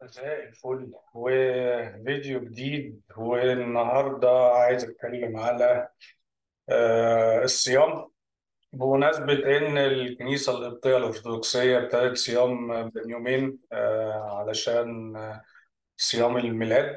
مساء الفل وفيديو جديد والنهارده عايز اتكلم على آه، الصيام بمناسبة إن الكنيسة القبطية الأرثوذكسية ابتدت صيام من يومين آه، علشان آه، صيام الميلاد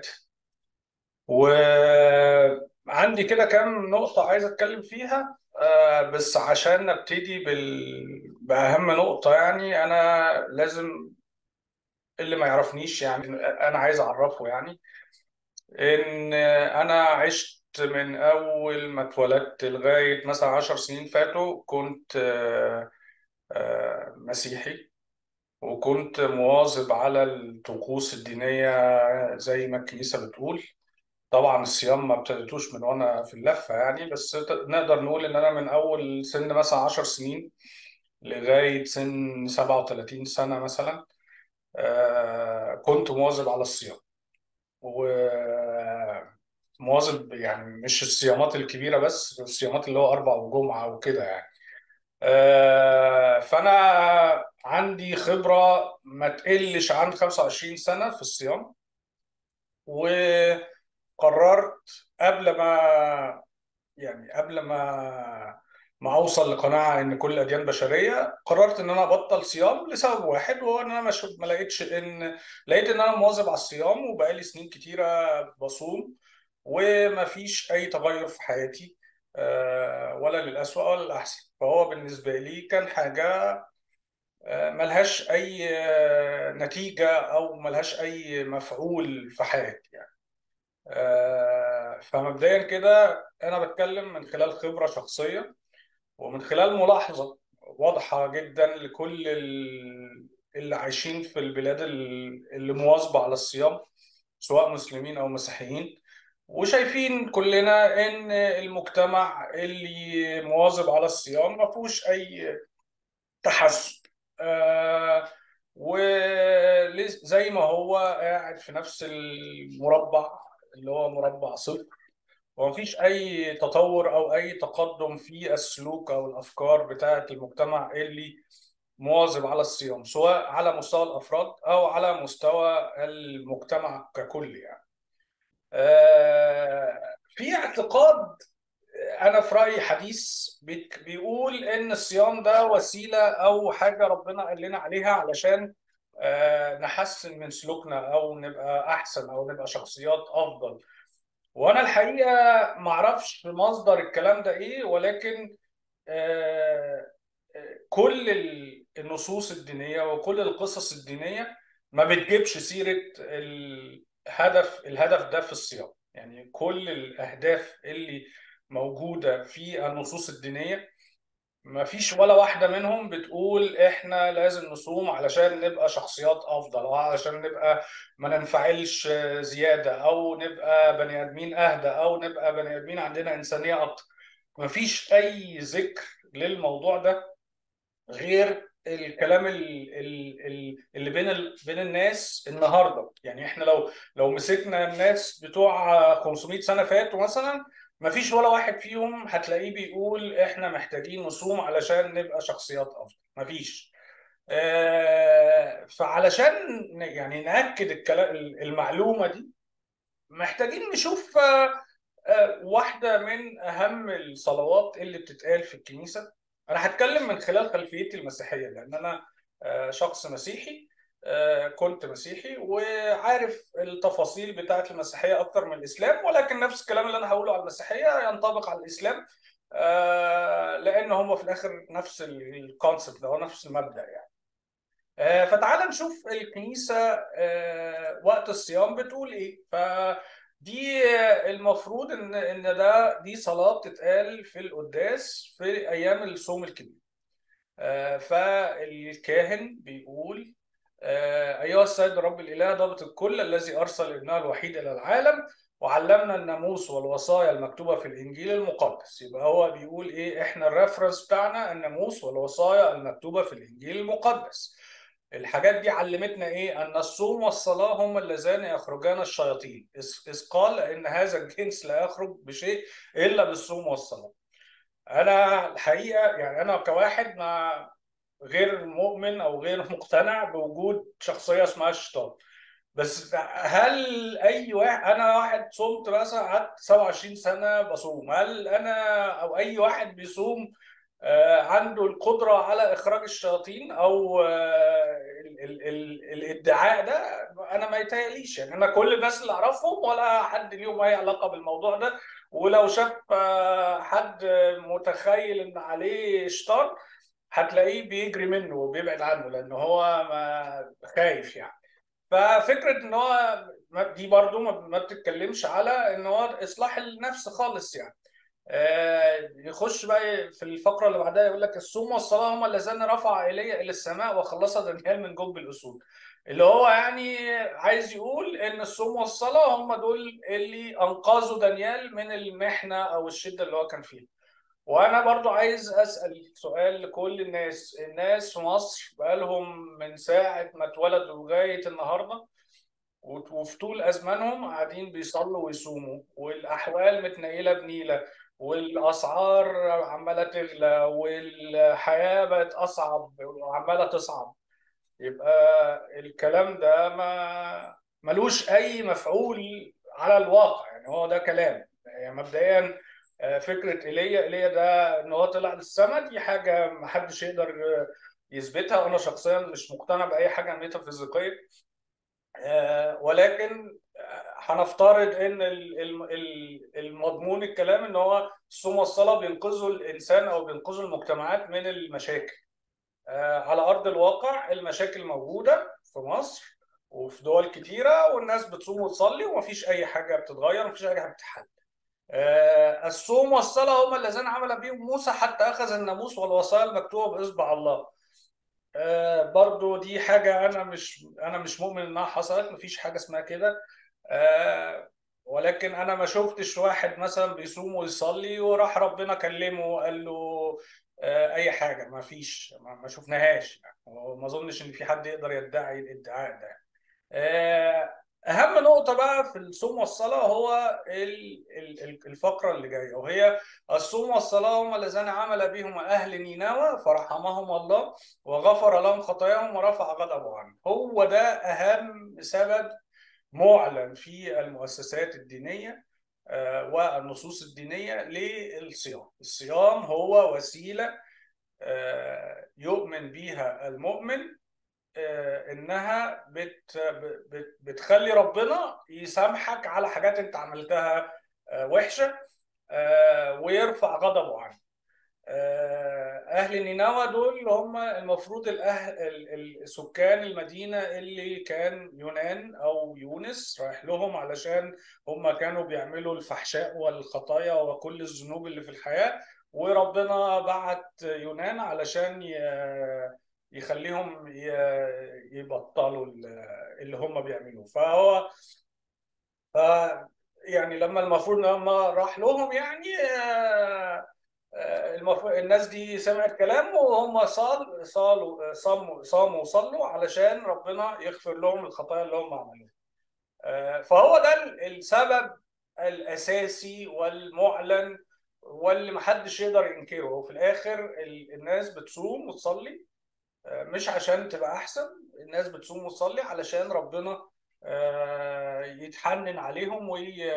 وعندي كده كام نقطة عايز أتكلم فيها آه، بس عشان نبتدي بال... بأهم نقطة يعني أنا لازم اللي ما يعرفنيش يعني أنا عايز أعرفه يعني إن أنا عشت من أول ما اتولدت لغاية مثلا عشر سنين فاتوا كنت آه، آه، مسيحي وكنت مواظب على الطقوس الدينية زي ما الكنيسة بتقول طبعا الصيام ما ابتديتوش من وأنا في اللفة يعني بس نقدر نقول إن أنا من أول سن مثلا عشر سنين لغاية سن 37 سنة مثلا آه، كنت مواظب على الصيام ومواظب يعني مش الصيامات الكبيرة بس الصيامات اللي هو أربع وجمعة وكده يعني آه، فأنا عندي خبرة ما تقلش عن 25 سنة في الصيام وقررت قبل ما يعني قبل ما ما اوصل لقناعه ان كل الاديان بشريه قررت ان انا ابطل صيام لسبب واحد وهو ان انا مش ما لقيتش ان لقيت ان انا مواظب على الصيام وبقالي سنين كتيره بصوم وما فيش اي تغير في حياتي آه، ولا للأسوأ ولا للأحسن فهو بالنسبه لي كان حاجه آه، ملهاش اي آه، نتيجه او ملهاش اي مفعول في حياتي يعني آه، فمبدئيا كده انا بتكلم من خلال خبره شخصيه ومن خلال ملاحظة واضحة جدا لكل ال- اللي عايشين في البلاد ال- اللي مواظبة على الصيام سواء مسلمين أو مسيحيين وشايفين كلنا إن المجتمع اللي مواظب على الصيام ما فيهوش أي تحسن آه وزي ما هو قاعد في نفس المربع اللي هو مربع صفر ومفيش أي تطور أو أي تقدم في السلوك أو الأفكار بتاعة المجتمع اللي مواظب على الصيام سواء على مستوى الأفراد أو على مستوى المجتمع ككل يعني. آه، في اعتقاد أنا في رأيي حديث بيك- بيقول إن الصيام ده وسيلة أو حاجة ربنا قال لنا عليها علشان آه، نحسن من سلوكنا أو نبقى أحسن أو نبقى شخصيات أفضل. وانا الحقيقه ما اعرفش مصدر الكلام ده ايه ولكن آه، آه، كل ال- النصوص الدينيه وكل القصص الدينيه ما بتجيبش سيره الهدف الهدف ده في الصيام يعني كل الاهداف اللي موجوده في النصوص الدينيه ما فيش ولا واحدة منهم بتقول احنا لازم نصوم علشان نبقى شخصيات افضل او علشان نبقى ما ننفعلش زيادة او نبقى بني ادمين اهدى او نبقى بني ادمين عندنا انسانية اكتر ما فيش اي ذكر للموضوع ده غير الكلام ال- ال- ال- اللي بين ال- بين الناس النهارده يعني احنا لو لو مسكنا الناس بتوع 500 سنة فاتوا مثلا ما فيش ولا واحد فيهم هتلاقيه بيقول احنا محتاجين نصوم علشان نبقى شخصيات افضل ما فيش آه، فعلشان ن- يعني نأكد الكلام المعلومة دي محتاجين نشوف آه، آه، واحدة من أهم الصلوات اللي بتتقال في الكنيسة أنا هتكلم من خلال خلفيتي المسيحية لأن أنا آه، شخص مسيحي آه، كنت مسيحي وعارف التفاصيل بتاعة المسيحية أكتر من الإسلام ولكن نفس الكلام اللي أنا هقوله على المسيحية ينطبق على الإسلام آه، لأن هم في الآخر نفس الكونسبت ده نفس المبدأ يعني آه، فتعال نشوف الكنيسة آه، وقت الصيام بتقول ايه فدي آه، المفروض ان ان ده دي صلاة بتتقال في القداس في ايام الصوم الكبير آه، فالكاهن بيقول آه، أيها السيد رب الإله ضابط الكل الذي أرسل ابنه الوحيد إلى العالم وعلمنا الناموس والوصايا المكتوبة في الإنجيل المقدس يبقى هو بيقول إيه إحنا الريفرنس بتاعنا الناموس والوصايا المكتوبة في الإنجيل المقدس الحاجات دي علمتنا إيه أن الصوم والصلاة هم اللذان يخرجان الشياطين إذ إذ قال إن هذا الجنس لا يخرج بشيء إلا بالصوم والصلاة انا الحقيقه يعني انا كواحد ما غير مؤمن او غير مقتنع بوجود شخصيه اسمها الشيطان بس هل اي واحد انا واحد صمت مثلا قعدت 27 سنه بصوم هل انا او اي واحد بيصوم آه، عنده القدره على اخراج الشياطين او آه، ال ال ال الادعاء ده انا ما يتهيأليش يعني انا كل الناس اللي اعرفهم ولا حد ليهم اي علاقه بالموضوع ده ولو شاف آه، حد متخيل ان عليه شيطان هتلاقيه بيجري منه وبيبعد عنه لان هو ما خايف يعني ففكره ان هو دي برضو ما بتتكلمش على ان هو اصلاح النفس خالص يعني آه يخش بقى في الفقره اللي بعدها يقول لك الصوم والصلاه هما اللذان رفع الي الى السماء وخلص دانيال من جب الاسود اللي هو يعني عايز يقول ان الصوم والصلاه هم دول اللي انقذوا دانيال من المحنه او الشده اللي هو كان فيها وانا برضو عايز اسال سؤال لكل الناس الناس في مصر بقالهم من ساعه ما اتولدوا لغايه النهارده وفي طول ازمانهم قاعدين بيصلوا ويصوموا والاحوال متنيله بنيله والاسعار عماله تغلى والحياه بقت اصعب وعماله تصعب يبقى الكلام ده ما ملوش اي مفعول على الواقع يعني هو ده كلام يعني مبدئيا آه، فكره ايليا ايليا ده ان هو طلع للسماء دي حاجه ما حدش يقدر يثبتها وانا شخصيا مش مقتنع باي حاجه ميتافيزيقيه آه، ولكن هنفترض ان المضمون الكلام ان هو الصوم والصلاه بينقذوا الانسان او بينقذوا المجتمعات من المشاكل آه، على ارض الواقع المشاكل موجوده في مصر وفي دول كتيره والناس بتصوم وتصلي ومفيش اي حاجه بتتغير ومفيش اي حاجه بتتحل آه، الصوم والصلاه هما اللذين عمل بهم موسى حتى اخذ الناموس والوصايا المكتوبه باصبع الله آه، برضو دي حاجه انا مش انا مش مؤمن انها حصلت مفيش حاجه اسمها كده آه، ولكن انا ما شفتش واحد مثلا بيصوم ويصلي وراح ربنا كلمه وقال له آه، اي حاجه ما فيش ما شفناهاش يعني ما اظنش ان في حد يقدر يدعي الادعاء ده آه، اهم نقطه بقى في الصوم والصلاه هو الفقره اللي جايه وهي الصوم والصلاه هم الذين عمل بهم اهل نينوى فرحمهم الله وغفر لهم خطاياهم ورفع غضبه عنهم هو ده اهم سبب معلن في المؤسسات الدينيه آه، والنصوص الدينيه للصيام الصيام هو وسيله آه، يؤمن بها المؤمن آه، انها بت بتخلي ربنا يسامحك على حاجات انت عملتها وحشه ويرفع غضبه عنك آه، اهل نينوى دول اللي هم المفروض الاهل سكان المدينه اللي كان يونان او يونس رايح لهم علشان هم كانوا بيعملوا الفحشاء والخطايا وكل الذنوب اللي في الحياه وربنا بعت يونان علشان يخليهم يبطلوا اللي هم بيعملوه فهو يعني لما المفروض ان هم راح لهم يعني آه، المفروض الناس دي سمعت كلام وهم صال صالوا صاموا صاموا وصلوا علشان ربنا يغفر لهم الخطايا اللي هم عملوها. آه، فهو ده السبب الاساسي والمعلن واللي محدش يقدر ينكره وفي الاخر الناس بتصوم وتصلي آه، مش عشان تبقى احسن الناس بتصوم وتصلي علشان ربنا آه، يتحنن عليهم وي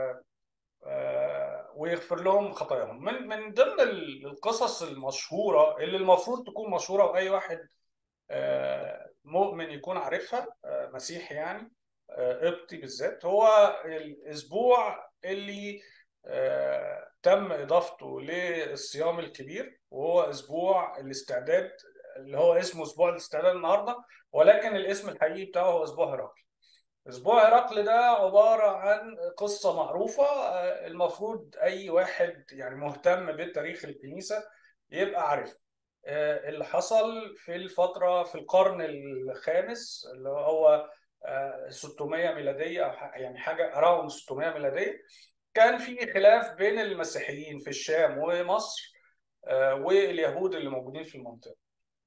ويغفر لهم خطاياهم من من ضمن القصص المشهوره اللي المفروض تكون مشهوره واي واحد آه، مؤمن يكون عارفها آه، مسيحي يعني آه، قبطي بالذات هو الاسبوع اللي تم اضافته للصيام الكبير وهو اسبوع الاستعداد اللي هو اسمه اسبوع الاستعداد النهارده ولكن الاسم الحقيقي بتاعه هو اسبوع هرقل اسبوع هرقل ده عباره عن قصه معروفه آه، المفروض اي واحد يعني مهتم بتاريخ الكنيسه يبقى عارف آه، اللي حصل في الفتره في القرن الخامس اللي هو 600 آه، ميلاديه او يعني حاجه اراوند 600 ميلاديه كان في خلاف بين المسيحيين في الشام ومصر واليهود اللي موجودين في المنطقه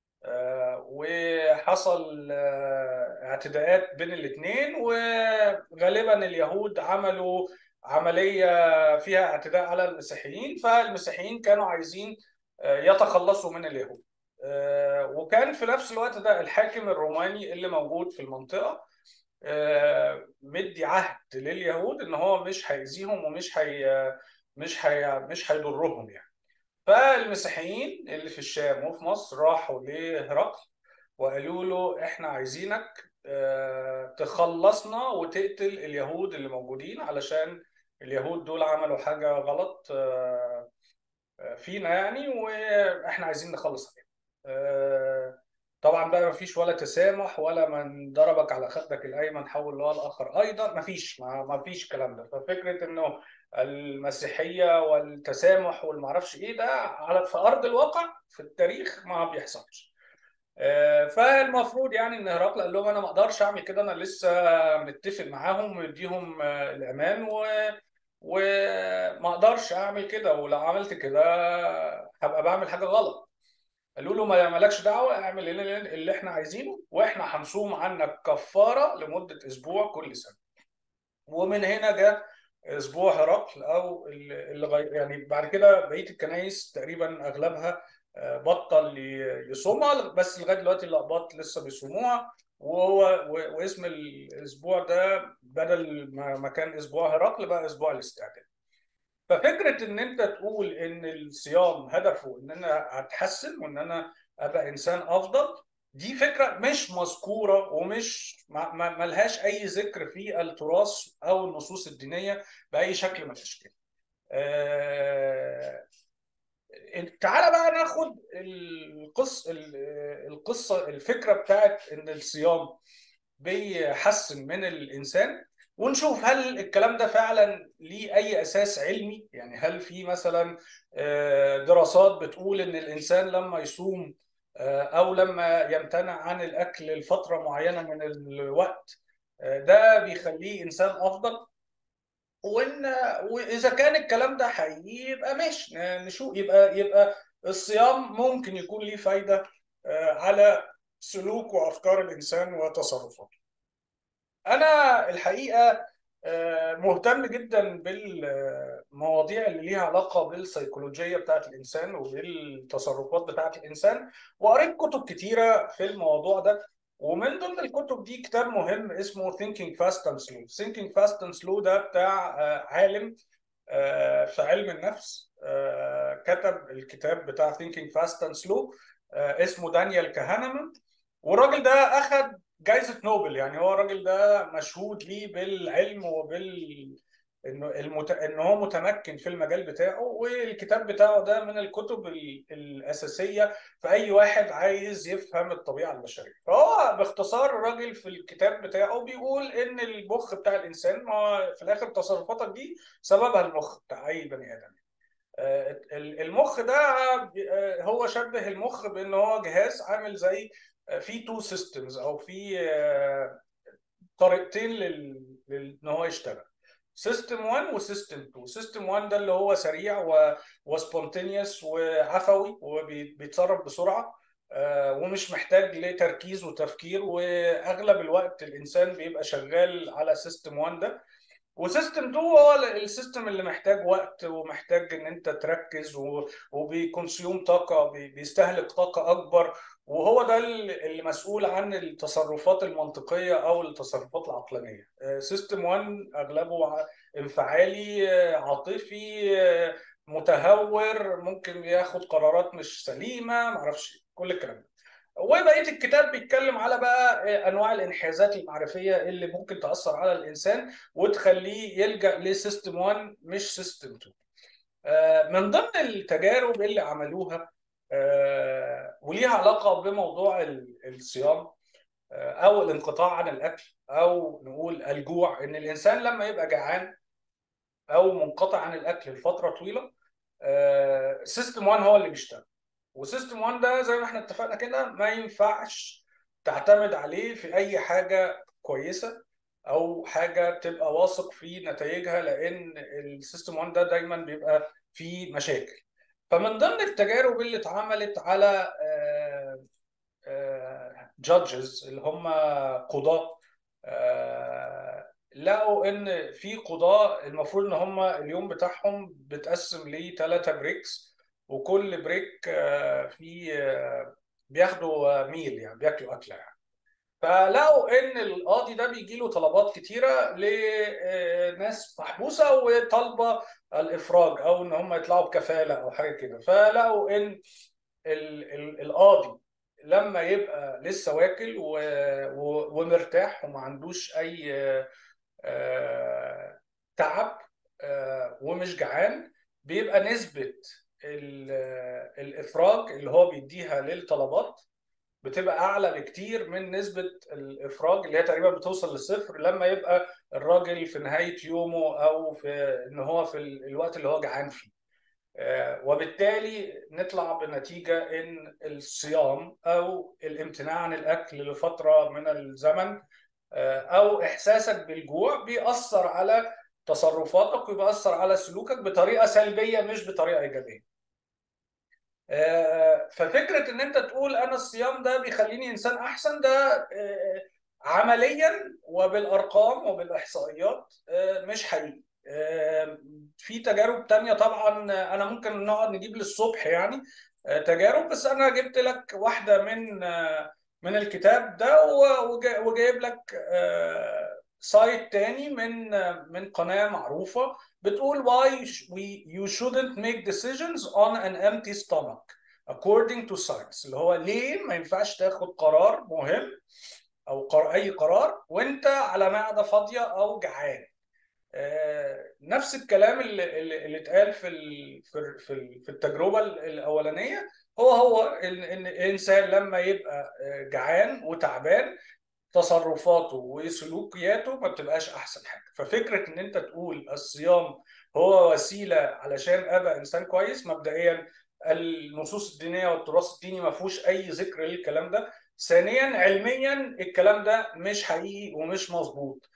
وحصل آه، اعتداءات بين الاثنين وغالبا اليهود عملوا عمليه فيها اعتداء على المسيحيين فالمسيحيين كانوا عايزين آه، يتخلصوا من اليهود آه، وكان في نفس الوقت ده الحاكم الروماني اللي موجود في المنطقه مدي عهد لليهود ان هو مش هيأذيهم ومش هي مش هي مش هيضرهم يعني فالمسيحيين اللي في الشام وفي مصر راحوا لهرقل وقالوا له احنا عايزينك تخلصنا وتقتل اليهود اللي موجودين علشان اليهود دول عملوا حاجة غلط فينا يعني واحنا عايزين نخلص عليهم طبعا بقى ما فيش ولا تسامح ولا من ضربك على خدك الايمن حول له الاخر ايضا ما فيش ما فيش الكلام ده ففكره انه المسيحيه والتسامح والمعرفش ايه ده على في ارض الواقع في التاريخ ما بيحصلش فالمفروض يعني ان هرقل قال لهم انا ما اقدرش اعمل كده انا لسه متفق معاهم ومديهم الامان و وما اقدرش اعمل كده ولو عملت كده هبقى بعمل حاجه غلط قالوا له ما مالكش دعوه اعمل اللي احنا عايزينه واحنا هنصوم عنك كفاره لمده اسبوع كل سنه ومن هنا جاء اسبوع هرقل او اللي يعني بعد كده بقيه الكنائس تقريبا اغلبها بطل يصومها بس لغايه دلوقتي الاقباط لسه بيصوموها وهو واسم الاسبوع ده بدل ما كان اسبوع هرقل بقى اسبوع الاستعداد ففكره ان انت تقول ان الصيام هدفه ان انا اتحسن وان انا ابقى انسان افضل دي فكره مش مذكوره ومش ما لهاش اي ذكر في التراث او النصوص الدينيه باي شكل من الاشكال. آه تعالى بقى ناخد القصه القصه الفكره بتاعت ان الصيام بيحسن من الانسان ونشوف هل الكلام ده فعلا ليه اي اساس علمي يعني هل في مثلا دراسات بتقول ان الانسان لما يصوم او لما يمتنع عن الاكل لفتره معينه من الوقت ده بيخليه انسان افضل وان واذا كان الكلام ده حقيقي يبقى ماشي نشوف يبقى يبقى الصيام ممكن يكون ليه فايده على سلوك وافكار الانسان وتصرفاته. انا الحقيقه مهتم جدا بالمواضيع اللي ليها علاقه بالسيكولوجيه بتاعت الانسان وبالتصرفات بتاعت الانسان وقريت كتب كتيره في الموضوع ده ومن ضمن الكتب دي كتاب مهم اسمه Thinking Fast and Slow Thinking Fast and Slow ده بتاع عالم في علم النفس كتب الكتاب بتاع Thinking Fast and Slow اسمه دانيال كهانمان والراجل ده اخذ جائزة نوبل يعني هو الراجل ده مشهود ليه بالعلم وبال انه المت... ان هو متمكن في المجال بتاعه والكتاب بتاعه ده من الكتب الاساسيه في اي واحد عايز يفهم الطبيعه البشريه فهو باختصار الراجل في الكتاب بتاعه بيقول ان المخ بتاع الانسان ما في الاخر تصرفاتك دي سببها المخ بتاع اي بني ادم المخ ده هو شبه المخ بان هو جهاز عامل زي في تو سيستمز او في طريقتين لل... ان هو يشتغل سيستم 1 وسيستم 2 سيستم 1 ده اللي هو سريع و... وسبونتينيوس وعفوي وبيتصرف بسرعه ومش محتاج لتركيز وتفكير واغلب الوقت الانسان بيبقى شغال على سيستم 1 ده وسيستم 2 هو السيستم اللي محتاج وقت ومحتاج ان انت تركز وبيكونسيوم طاقه بيستهلك طاقه اكبر وهو ده اللي مسؤول عن التصرفات المنطقيه او التصرفات العقلانيه سيستم 1 اغلبه انفعالي عاطفي متهور ممكن ياخد قرارات مش سليمه معرفش كل الكلام ده وبقيه الكتاب بيتكلم على بقى انواع الانحيازات المعرفيه اللي ممكن تاثر على الانسان وتخليه يلجا لسيستم 1 مش سيستم 2 من ضمن التجارب اللي عملوها وليها علاقه بموضوع الصيام او الانقطاع عن الاكل او نقول الجوع ان الانسان لما يبقى جعان او منقطع عن الاكل لفتره طويله سيستم 1 هو اللي بيشتغل وسيستم 1 ده زي ما احنا اتفقنا كده ما ينفعش تعتمد عليه في اي حاجه كويسه او حاجه تبقى واثق في نتائجها لان السيستم 1 ده دايما بيبقى فيه مشاكل فمن ضمن التجارب اللي اتعملت على جادجز اللي هم قضاة لقوا ان في قضاة المفروض ان هم اليوم بتاعهم بتقسم لثلاثة بريكس وكل بريك في بياخدوا ميل يعني بياكلوا اكله يعني فلقوا ان القاضي ده بيجي له طلبات كتيره لناس محبوسه وطالبه الافراج او ان هم يطلعوا بكفاله او حاجه كده فلقوا ان ال- ال- القاضي لما يبقى لسه واكل و- و- ومرتاح وما عندوش اي آه، تعب آه، ومش جعان بيبقى نسبة ال- الإفراج اللي هو بيديها للطلبات بتبقى أعلى بكتير من نسبة الإفراج اللي هي تقريبا بتوصل لصفر لما يبقى الراجل في نهاية يومه أو في إن هو في ال- الوقت اللي هو جعان فيه. آه، وبالتالي نطلع بنتيجة إن الصيام أو الامتناع عن الأكل لفترة من الزمن آه، أو إحساسك بالجوع بيأثر على تصرفاتك وبيأثر على سلوكك بطريقة سلبية مش بطريقة إيجابية. آه، ففكرة إن أنت تقول أنا الصيام ده بيخليني إنسان أحسن ده آه، عمليا وبالأرقام وبالإحصائيات آه، مش حقيقي. آه، في تجارب تانية طبعا آه، أنا ممكن نقعد نجيب للصبح يعني آه، تجارب بس أنا جبت لك واحدة من آه، من الكتاب ده و- وجا- وجايب لك آه، سايت تاني من آه، من قناة معروفة بتقول why sh- we you shouldn't make decisions on an empty stomach according to science اللي هو ليه ما ينفعش تاخد قرار مهم او قر... اي قرار وانت على معده فاضيه او جعان آه، نفس الكلام اللي اللي اللي اتقال في ال... في ال- في ال- في التجربه الاولانيه هو هو ان إن الانسان لما يبقى آه، جعان وتعبان تصرفاته وسلوكياته ما بتبقاش احسن حاجه ففكره ان انت تقول الصيام هو وسيله علشان ابقى انسان كويس مبدئيا النصوص الدينيه والتراث الديني ما فيهوش اي ذكر للكلام ده ثانيا علميا الكلام ده مش حقيقي ومش مظبوط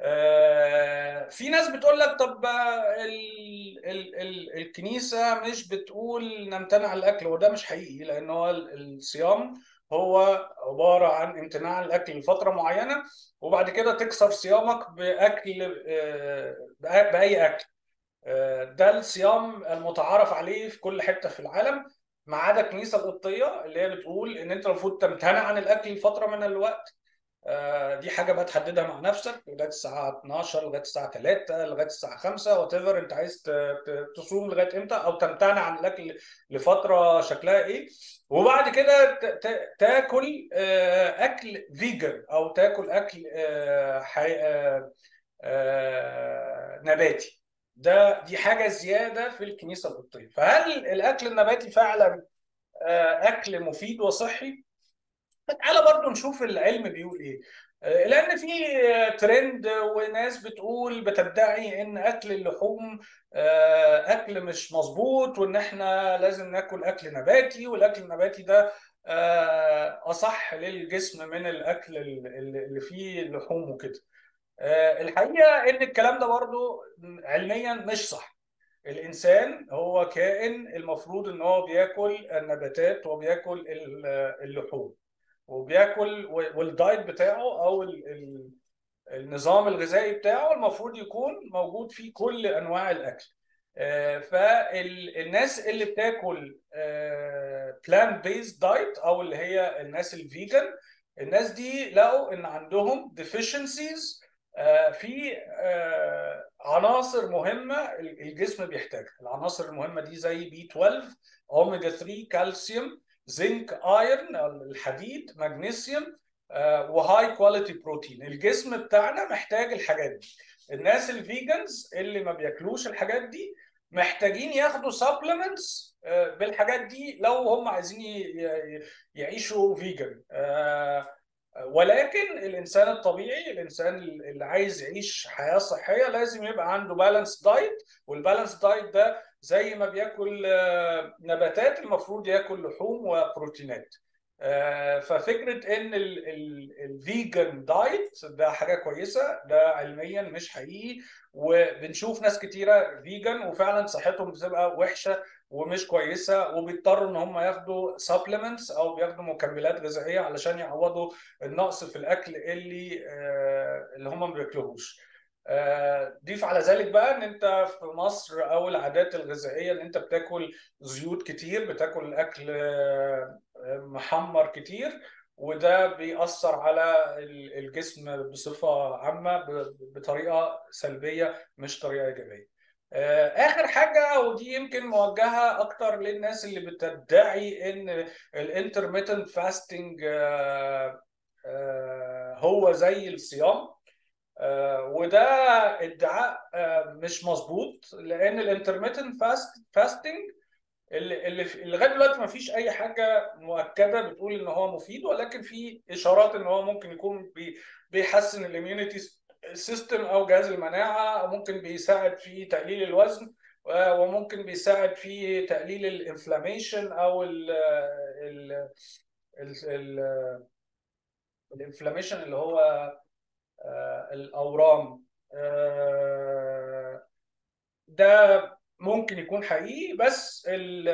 آه، في ناس بتقول لك طب ال ال ال الكنيسه مش بتقول نمتنع عن الاكل وده مش حقيقي لان هو ال- الصيام هو عباره عن امتناع عن الاكل لفتره معينه وبعد كده تكسر صيامك باكل آه، بأ- باي اكل آه، ده الصيام المتعارف عليه في كل حته في العالم ما عدا الكنيسه القبطيه اللي هي بتقول ان انت المفروض تمتنع عن الاكل لفتره من الوقت آه، دي حاجه بقى تحددها مع نفسك لغايه الساعه 12 لغايه الساعه 3 لغايه الساعه 5 وات ايفر انت عايز ت- ت- تصوم لغايه امتى او تمتنع عن الاكل لفتره شكلها ايه وبعد كده ت- ت- تاكل آه، اكل فيجن او تاكل اكل آه، حي- آه، آه، نباتي ده دي حاجه زياده في الكنيسه القبطيه فهل الاكل النباتي فعلا آه، اكل مفيد وصحي تعالى برضو نشوف العلم بيقول ايه آه، لان في آه، ترند وناس بتقول بتدعي ان اكل اللحوم آه، اكل مش مظبوط وان احنا لازم ناكل اكل نباتي والاكل النباتي ده آه، اصح للجسم من الاكل اللي اللي فيه لحوم وكده آه، الحقيقه ان الكلام ده برضو علميا مش صح الانسان هو كائن المفروض ان هو بياكل النباتات وبياكل ال- اللحوم وبياكل والدايت بتاعه او ال- ال- النظام الغذائي بتاعه المفروض يكون موجود فيه كل انواع الاكل فالناس اللي بتاكل بلان بيست دايت او اللي هي الناس الفيجن الناس دي لقوا ان عندهم deficiencies آه، في آه، عناصر مهمه الجسم بيحتاجها العناصر المهمه دي زي بي 12 اوميجا 3 كالسيوم زنك ايرن الحديد مغنيسيوم آه، وهاي كواليتي بروتين الجسم بتاعنا محتاج الحاجات دي الناس الفيجنز اللي ما بياكلوش الحاجات دي محتاجين ياخدوا سبلمنتس بالحاجات دي لو هم عايزين ي- ي- يعيشوا فيجن ولكن الانسان الطبيعي الانسان اللي عايز يعيش حياه صحيه لازم يبقى عنده بالانس دايت والبالانس دايت ده زي ما بياكل آه، نباتات المفروض ياكل لحوم وبروتينات آه، ففكره ان الفيجن دايت ده حاجه كويسه ده علميا مش حقيقي وبنشوف ناس كتيره فيجن وفعلا صحتهم بتبقى وحشه ومش كويسه وبيضطروا ان هم ياخدوا سبلمنتس او بياخدوا مكملات غذائيه علشان يعوضوا النقص في الاكل اللي آه، اللي هم ما بياكلوهوش آه، ضيف على ذلك بقى ان انت في مصر او العادات الغذائيه ان انت بتاكل زيوت كتير بتاكل اكل آه، محمر كتير وده بيأثر على الجسم بصفة عامة بطريقة سلبية مش طريقة إيجابية. آخر حاجة ودي يمكن موجهة أكتر للناس اللي بتدعي إن الانترميتنت فاستنج هو زي الصيام وده ادعاء مش مظبوط لأن الانترميتنت فاستنج اللي اللي لغايه دلوقتي ما فيش اي حاجه مؤكده بتقول ان هو مفيد ولكن في اشارات ان هو ممكن يكون بيحسن الاميونيتي سيستم او جهاز المناعه ممكن بيساعد في تقليل الوزن وممكن بيساعد في تقليل الانفلاميشن او ال ال ال الانفلاميشن اللي هو الاورام ده ممكن يكون حقيقي بس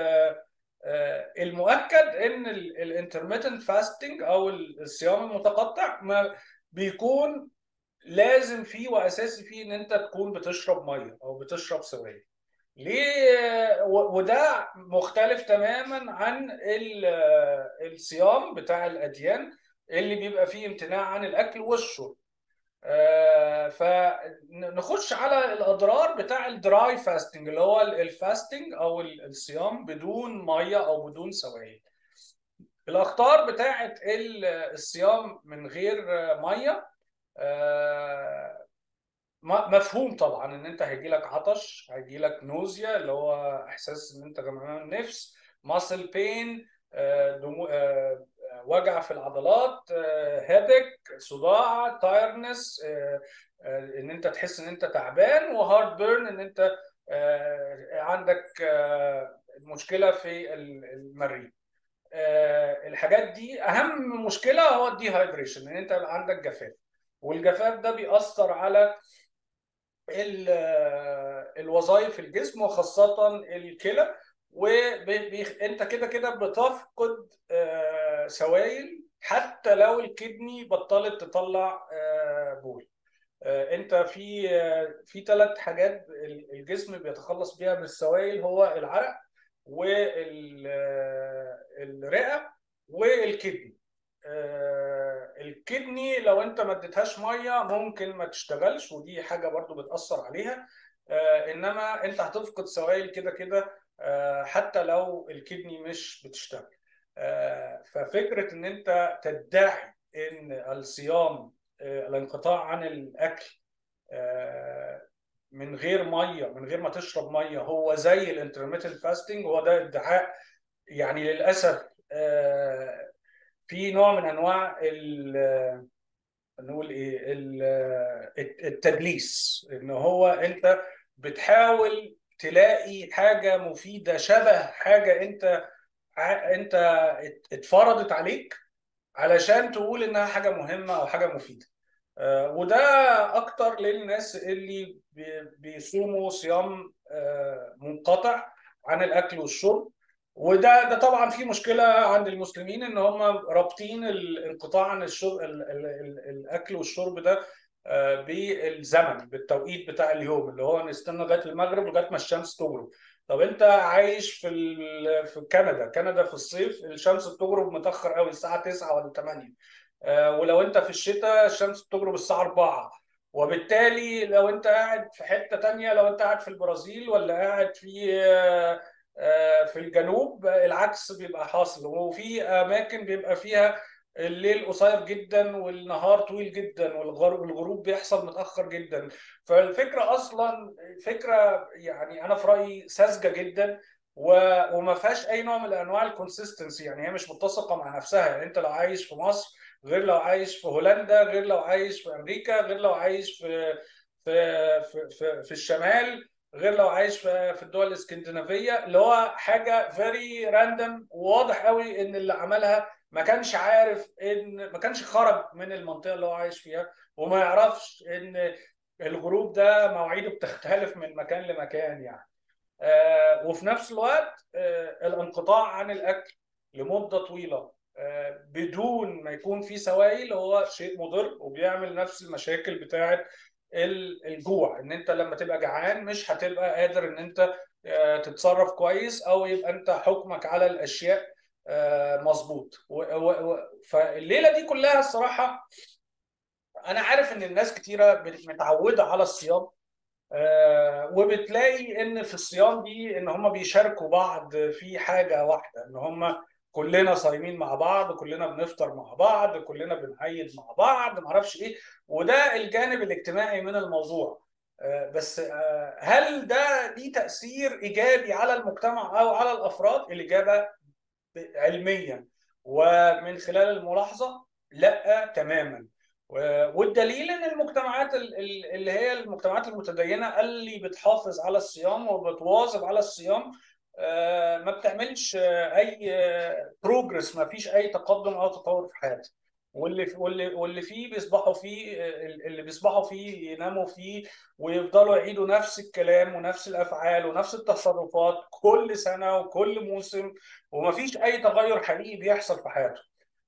المؤكد ان الانترميتنت فاستنج او الصيام المتقطع ما بيكون لازم فيه واساسي فيه ان انت تكون بتشرب ميه او بتشرب سوائل ليه وده مختلف تماما عن الصيام بتاع الاديان اللي بيبقى فيه امتناع عن الاكل والشرب آه فنخش على الاضرار بتاع الدراي فاستنج اللي هو الفاستنج او الصيام بدون ميه او بدون سوائل الاخطار بتاعه الصيام من غير ميه آه مفهوم طبعا ان انت هيجي لك عطش هيجي لك نوزيا اللي هو احساس ان انت جمعان النفس ماسل بين آه وجع في العضلات هيدك صداع تايرنس ان انت تحس ان انت تعبان وهارد بيرن ان انت عندك مشكله في المريء الحاجات دي اهم مشكله هو الديهايدريشن ان انت عندك جفاف والجفاف ده بيأثر على الوظائف الجسم وخاصه الكلى وانت كده كده بتفقد سوائل حتى لو الكدني بطلت تطلع بول انت في في ثلاث حاجات الجسم بيتخلص بيها من السوائل هو العرق والرئه والكدني الكدني لو انت ما اديتهاش ميه ممكن ما تشتغلش ودي حاجه برضو بتاثر عليها انما انت هتفقد سوائل كده كده حتى لو الكدني مش بتشتغل ففكره ان انت تدعي ان الصيام الانقطاع عن الاكل من غير ميه من غير ما تشرب ميه هو زي الانترميتنت فاستنج هو ده ادعاء يعني للاسف في نوع من انواع نقول ايه التدليس ان هو انت بتحاول تلاقي حاجه مفيده شبه حاجه انت انت اتفرضت عليك علشان تقول انها حاجه مهمه او حاجه مفيده وده اكتر للناس اللي بيصوموا صيام منقطع عن الاكل والشرب وده ده طبعا في مشكله عند المسلمين ان هم رابطين الانقطاع عن الشرب الاكل والشرب ده بالزمن بالتوقيت بتاع اليوم اللي هو نستنى لغايه المغرب لغايه ما الشمس تغرب طب انت عايش في في كندا كندا في الصيف الشمس بتغرب متاخر قوي الساعه 9 ولا 8 ولو انت في الشتاء الشمس بتغرب الساعه 4 وبالتالي لو انت قاعد في حته تانية لو انت قاعد في البرازيل ولا قاعد في في الجنوب العكس بيبقى حاصل وفي اماكن بيبقى فيها الليل قصير جدا والنهار طويل جدا والغروب بيحصل متاخر جدا فالفكره اصلا فكره يعني انا في رايي ساذجه جدا وما فيهاش اي نوع من انواع الكونسيستنسي يعني هي مش متسقه مع نفسها يعني انت لو عايش في مصر غير لو عايش في هولندا غير لو عايش في امريكا غير لو عايش في في في, في, في الشمال غير لو عايش في في الدول الاسكندنافيه اللي هو حاجه فيري راندوم وواضح قوي ان اللي عملها ما كانش عارف ان ما كانش خرج من المنطقه اللي هو عايش فيها وما يعرفش ان الغروب ده مواعيده بتختلف من مكان لمكان يعني آه وفي نفس الوقت آه الانقطاع عن الاكل لمده طويله آه بدون ما يكون في سوائل هو شيء مضر وبيعمل نفس المشاكل بتاعه الجوع ان انت لما تبقى جعان مش هتبقى قادر ان انت تتصرف كويس او يبقى انت حكمك على الاشياء آه، مظبوط و- و- و- فالليله دي كلها الصراحه انا عارف ان الناس كتيره بت- متعوده على الصيام آه، وبتلاقي ان في الصيام دي ان هم بيشاركوا بعض في حاجه واحده ان هم كلنا صايمين مع بعض كلنا بنفطر مع بعض كلنا بنعيد مع بعض معرفش ايه وده الجانب الاجتماعي من الموضوع آه، بس آه، هل ده ليه تأثير إيجابي على المجتمع أو على الأفراد؟ الإجابة علميا ومن خلال الملاحظة لا تماما و- والدليل ان المجتمعات ال- ال- اللي هي المجتمعات المتدينه اللي بتحافظ على الصيام وبتواظب على الصيام آه، ما بتعملش آه، اي بروجرس ما فيش اي تقدم او تطور في حياتها واللي واللي واللي فيه بيصبحوا فيه آه، اللي بيصبحوا فيه يناموا فيه ويفضلوا يعيدوا نفس الكلام ونفس الافعال ونفس التصرفات كل سنه وكل موسم ومفيش اي تغير حقيقي بيحصل في حياته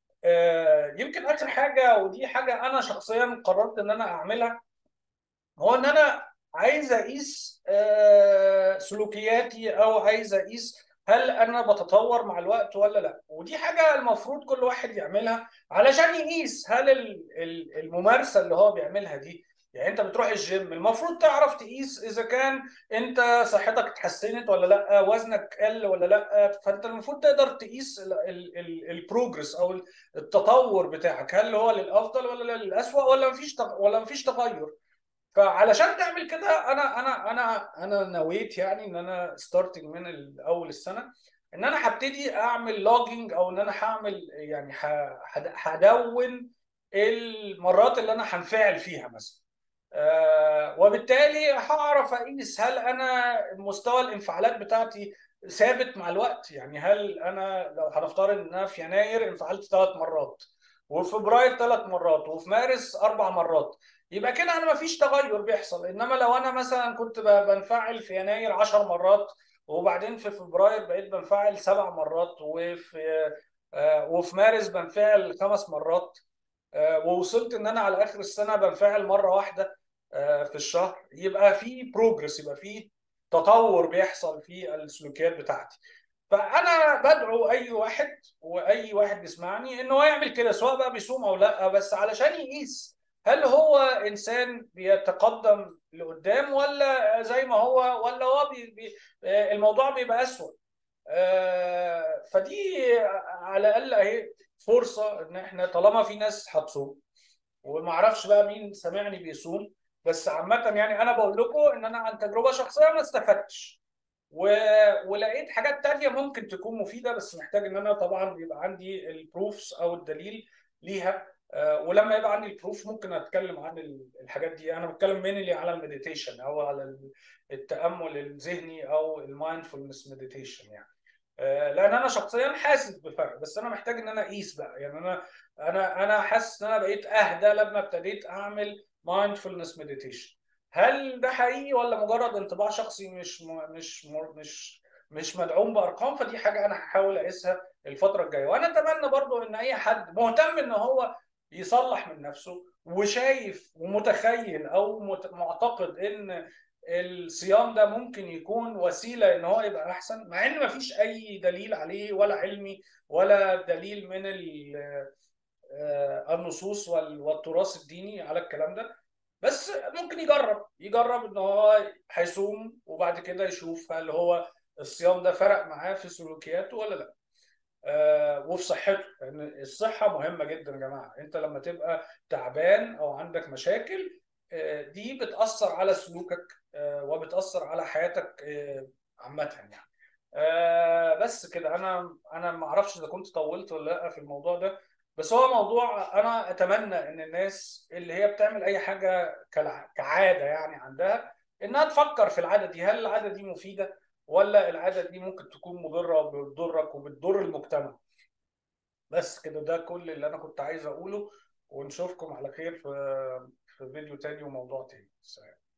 آه، يمكن اخر حاجه ودي حاجه انا شخصيا قررت ان انا اعملها هو ان انا عايز اقيس آه، سلوكياتي او عايز اقيس هل انا بتطور مع الوقت ولا لا ودي حاجه المفروض كل واحد يعملها علشان يقيس هل ال- ال- الممارسه اللي هو بيعملها دي يعني انت بتروح الجيم المفروض تعرف تقيس اذا كان انت صحتك اتحسنت ولا لا وزنك قل ولا لا فانت المفروض تقدر تقيس البروجرس او التطور بتاعك هل هو للافضل ولا للاسوأ ولا مفيش تغ- ولا مفيش تغير فعلشان تعمل كده انا انا انا انا نويت يعني ان انا ستارتنج من ال- اول السنه ان انا هبتدي اعمل لوجينج او ان انا هعمل يعني ه- هد- هدون المرات اللي انا هنفعل فيها مثلا آه، وبالتالي هعرف اقيس هل انا مستوى الانفعالات بتاعتي ثابت مع الوقت يعني هل انا لو هنفترض ان انا في يناير انفعلت ثلاث مرات وفي فبراير ثلاث مرات وفي مارس اربع مرات يبقى كده انا مفيش تغير بيحصل انما لو انا مثلا كنت ب- بنفعل في يناير 10 مرات وبعدين في فبراير بقيت بنفعل سبع مرات وفي آه، وفي مارس بنفعل خمس مرات آه، ووصلت ان انا على اخر السنه بنفعل مره واحده آه، في الشهر يبقى في بروجرس يبقى في تطور بيحصل في السلوكيات بتاعتي فانا بدعو اي واحد واي واحد بيسمعني ان هو يعمل كده سواء بقى بيصوم او لا بس علشان يقيس هل هو انسان بيتقدم لقدام ولا زي ما هو ولا هو بي بي آه، الموضوع بيبقى اسوء آه، فدي على الاقل اهي فرصه ان احنا طالما في ناس هتصوم وما اعرفش بقى مين سامعني بيصوم بس عامه يعني انا بقول لكم ان انا عن تجربه شخصيه ما استفدتش و... ولقيت حاجات تانية ممكن تكون مفيدة بس محتاج ان انا طبعا يبقى عندي البروفس او الدليل ليها آه، ولما يبقى عندي البروف ممكن اتكلم عن ال- الحاجات دي انا بتكلم مينلي على المديتيشن او على ال- التأمل الذهني او المايندفولنس مديتيشن يعني آه، لان انا شخصيا حاسس بفرق بس انا محتاج ان انا اقيس بقى يعني انا انا انا حاسس ان انا بقيت اهدى لما ابتديت اعمل مايندفولنس مديتيشن هل ده حقيقي ولا مجرد انطباع شخصي مش م- مش م- مش مش مدعوم بارقام فدي حاجه انا هحاول اقيسها الفتره الجايه وانا اتمنى برضو ان اي حد مهتم ان هو يصلح من نفسه وشايف ومتخيل او مت- معتقد ان الصيام ده ممكن يكون وسيله ان هو يبقى احسن مع ان مفيش اي دليل عليه ولا علمي ولا دليل من ال- آه، النصوص وال- والتراث الديني على الكلام ده بس ممكن يجرب يجرب ان هو هيصوم وبعد كده يشوف هل هو الصيام ده فرق معاه في سلوكياته ولا لا آه، وفي صحته لان الصحه مهمه جدا يا جماعه انت لما تبقى تعبان او عندك مشاكل آه، دي بتاثر على سلوكك آه، وبتاثر على حياتك آه، عامه يعني آه، بس كده انا انا ما اعرفش اذا كنت طولت ولا لا في الموضوع ده بس هو موضوع انا اتمنى ان الناس اللي هي بتعمل اي حاجه كالع- كعاده يعني عندها انها تفكر في العاده دي هل العاده دي مفيده ولا العاده دي ممكن تكون مضره وبتضرك وبتضر المجتمع بس كده ده كل اللي انا كنت عايز اقوله ونشوفكم على خير في في فيديو تاني وموضوع تاني سلام